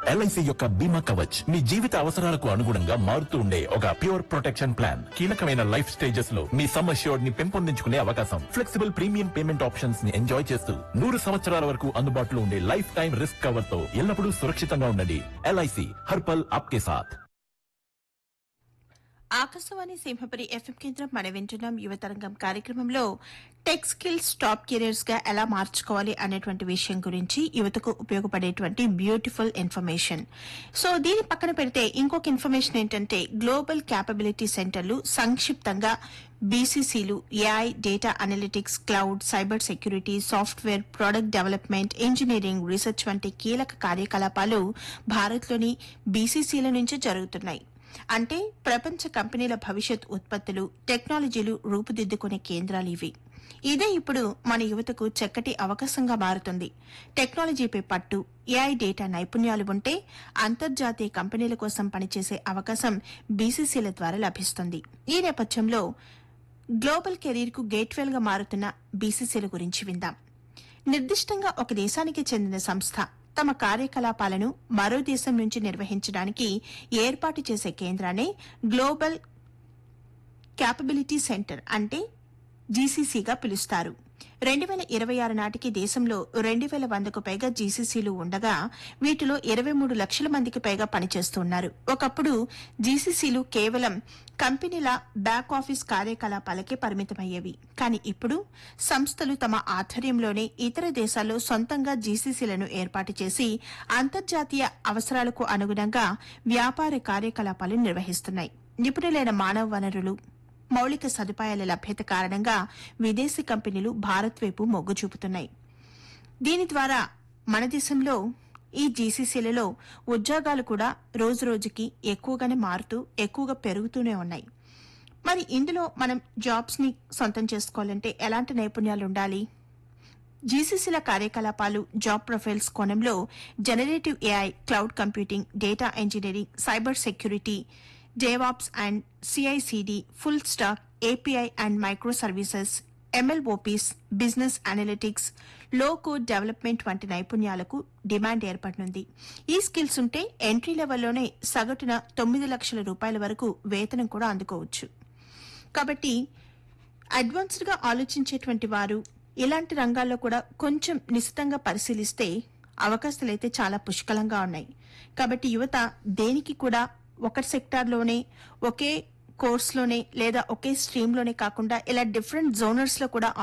LIC యొక్క బీమా కవచ్ మీ జీవిత అవసరాలకు అనుగుణంగా మారుతూ ఉండే ఒక ప్యూర్ ప్రొటెక్షన్ ప్లాన్ కీలకమైన లైఫ్ స్టేజెస్ లో మీ సమ్ అష్యూర్డ్ ని పెంపొందించుకునే అవకాశం ఫ్లెక్సిబుల్ ప్రీమియం పేమెంట్ ఆప్షన్స్ ని ఎంజాయ్ చేస్తూ నూరు సంవత్సరాల వరకు అందుబాటులో ఉండే లైఫ్ టైం రిస్క్ కవర్ తో ఎల్లప్పుడూ సురక్షితంగా ఉండండి ఎల్ఐసి హర్పల్ ఆప్కే సాథ్ ఆకాశవాణి సింహపురి ఎఫ్ఎం కేంద్రం మన వింటున్నాం యువతరంగం కార్యక్రమంలో టెక్ స్కిల్స్ టాప్ కెరియర్స్ గా ఎలా మార్చుకోవాలి అనేటువంటి విషయం గురించి యువతకు ఉపయోగపడేటువంటి బ్యూటిఫుల్ ఇన్ఫర్మేషన్ సో దీని పక్కన పెడితే ఇంకొక ఇన్ఫర్మేషన్ ఏంటంటే గ్లోబల్ క్యాపబిలిటీ సెంటర్లు సంక్షిప్తంగా బీసీసీలు AI data analytics cloud cyber security software product development engineering research వంటి కీలక కార్యకలాపాలు భారత్లోని బీసీసీల నుంచి జరుగుతున్నాయి అంటే ప్రపంచ కంపెనీల భవిష్యత్ ఉత్పత్తులు టెక్నాలజీలు రూపుదిద్దుకునే కేంద్రాలు ఇవి ఇదే ఇప్పుడు మన యువతకు చక్కటి అవకాశంగా మారుతుంది టెక్నాలజీపై పట్టు ఏఐ డేటా నైపుణ్యాలు ఉంటే అంతర్జాతీయ కంపెనీల కోసం పనిచేసే అవకాశం బీసీసీల ద్వారా లభిస్తుంది ఈ నేపథ్యంలో గ్లోబల్ కెరీర్ కు గేట్వేల్ గా మారుతున్న బీసీసీల గురించి విందాం నిర్దిష్టంగా ఒక దేశానికి చెందిన సంస్థ తమ కార్యకలాపాలను మరో దేశం నుంచి నిర్వహించడానికి ఏర్పాటు చేసే కేంద్రాన్ని గ్లోబల్ క్యాపబిలిటీ సెంటర్ అంటే జీసీసీగా పిలుస్తారు రెండు వేల ఇరవై ఆరు నాటికి దేశంలో రెండు వేల వందకు పైగా జీసీసీలు ఉండగా వీటిలో ఇరవై మూడు లక్షల మందికి పైగా పనిచేస్తున్నారు ఒకప్పుడు జీసీసీలు కేవలం కంపెనీల బ్యాక్ ఆఫీస్ కార్యకలాపాలకే పరిమితమయ్యేవి కానీ ఇప్పుడు సంస్థలు తమ ఆధ్వర్యంలోనే ఇతర దేశాల్లో సొంతంగా జీసీసీలను ఏర్పాటు చేసి అంతర్జాతీయ అవసరాలకు అనుగుణంగా వ్యాపార కార్యకలాపాలు నిర్వహిస్తున్నాయి నిపుణులైన మానవ వనరులు మౌలిక సదుపాయాల లభ్యత కారణంగా విదేశీ కంపెనీలు భారత్ వైపు మొగ్గు చూపుతున్నాయి దీని ద్వారా మన దేశంలో ఈ జీసీసీలలో ఉద్యోగాలు కూడా రోజురోజుకి ఎక్కువగానే మారుతూ ఎక్కువగా పెరుగుతూనే ఉన్నాయి మరి ఇందులో మనం జాబ్స్ ని సొంతం చేసుకోవాలంటే ఎలాంటి నైపుణ్యాలు ఉండాలి జీసీసీల కార్యకలాపాలు జాబ్ ప్రొఫైల్స్ కోణంలో generative AI cloud computing data engineering cyber security DevOps and CICD full stack API and micro services MLOps business analytics low code development వంటి నైపుణ్యాలకు డిమాండ్ ఏర్పడనుంది ఈ స్కిల్స్ ఉంటే ఎంట్రీ లెవెల్లోనే సగటున తొమ్మిది లక్షల రూపాయల వరకు వేతనం కూడా అందుకోవచ్చు కాబట్టి అడ్వాన్స్డ్ గా ఆలోచించేటువంటి వారు ఇలాంటి రంగాల్లో కూడా కొంచెం నిశితంగా పరిశీలిస్తే అవకాశాలైతే చాలా పుష్కలంగా ఉన్నాయి కాబట్టి యువత దేనికి కూడా ఒక సెక్టార్లోనే ఒకే కోర్సులోనే లేదా ఒకే స్ట్రీమ్లోనే కాకుండా ఇలా డిఫరెంట్ జోనర్స్ లో కూడా